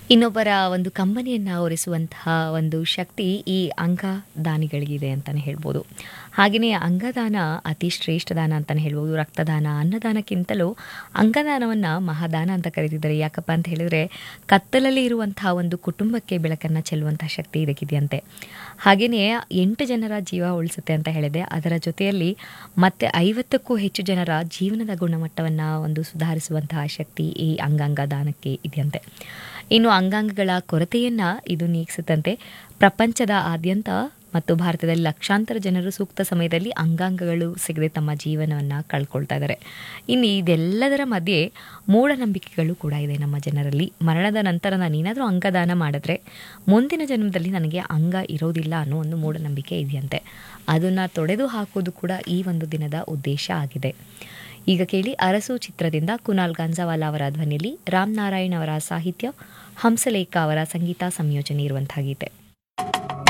ಇನ್ನೊಬ್ಬರ ಒಂದು ಕಂಬನಿಯನ್ನು ಒರೆಸುವಂತಹ ಒಂದು ಶಕ್ತಿ ಈ ಅಂಗದಾನಿಗಳಿಗಿದೆ ಅಂತಲೇ ಹೇಳ್ಬೋದು ಹಾಗೆಯೇ ಅಂಗದಾನ ಅತಿ ಶ್ರೇಷ್ಠ ದಾನ ಅಂತಲೇ ಹೇಳ್ಬೋದು ರಕ್ತದಾನ ಅನ್ನದಾನಕ್ಕಿಂತಲೂ ಅಂಗದಾನವನ್ನು ಮಹಾದಾನ ಅಂತ ಕರೀತಿದ್ದಾರೆ ಯಾಕಪ್ಪ ಅಂತ ಹೇಳಿದರೆ ಕತ್ತಲಲ್ಲಿ ಇರುವಂತಹ ಒಂದು ಕುಟುಂಬಕ್ಕೆ ಬೆಳಕನ್ನು ಚೆಲ್ಲುವಂತಹ ಶಕ್ತಿ ಇದಕ್ಕಿದೆಯಂತೆ ಹಾಗೆಯೇ ಎಂಟು ಜನರ ಜೀವ ಉಳಿಸುತ್ತೆ ಅಂತ ಹೇಳಿದೆ ಅದರ ಜೊತೆಯಲ್ಲಿ ಮತ್ತೆ ಐವತ್ತಕ್ಕೂ ಹೆಚ್ಚು ಜನರ ಜೀವನದ ಗುಣಮಟ್ಟವನ್ನು ಒಂದು ಸುಧಾರಿಸುವಂತಹ ಶಕ್ತಿ ಈ ಅಂಗಾಂಗ ದಾನಕ್ಕೆ ಇದೆಯಂತೆ ಇನ್ನು ಅಂಗಾಂಗಗಳ ಕೊರತೆಯನ್ನು ಇದು ನೀಗಿಸುತ್ತಂತೆ ಪ್ರಪಂಚದ ಆದ್ಯಂತ ಮತ್ತು ಭಾರತದಲ್ಲಿ ಲಕ್ಷಾಂತರ ಜನರು ಸೂಕ್ತ ಸಮಯದಲ್ಲಿ ಅಂಗಾಂಗಗಳು ಸಿಗದೆ ತಮ್ಮ ಜೀವನವನ್ನು ಕಳ್ಕೊಳ್ತಾ ಇದ್ದಾರೆ ಇನ್ನು ಇದೆಲ್ಲದರ ಮಧ್ಯೆ ಮೂಢನಂಬಿಕೆಗಳು ಕೂಡ ಇದೆ ನಮ್ಮ ಜನರಲ್ಲಿ ಮರಣದ ನಂತರ ನಾನೇನಾದರೂ ಅಂಗದಾನ ಮಾಡಿದ್ರೆ ಮುಂದಿನ ಜನ್ಮದಲ್ಲಿ ನನಗೆ ಅಂಗ ಇರೋದಿಲ್ಲ ಅನ್ನೋ ಒಂದು ಮೂಢನಂಬಿಕೆ ಇದೆಯಂತೆ ಅದನ್ನು ತೊಡೆದು ಹಾಕೋದು ಕೂಡ ಈ ಒಂದು ದಿನದ ಉದ್ದೇಶ ಆಗಿದೆ ಈಗ ಕೇಳಿ ಅರಸು ಚಿತ್ರದಿಂದ ಕುನಾಲ್ ಗಾಂಜಾವಾಲಾ ಅವರ ಧ್ವನಿಯಲ್ಲಿ ರಾಮ್ ನಾರಾಯಣ್ ಅವರ ಸಾಹಿತ್ಯ ಹಂಸಲೇಖ ಅವರ ಸಂಗೀತ ಸಂಯೋಜನೆ ಇರುವಂತಹ ಗೀತೆ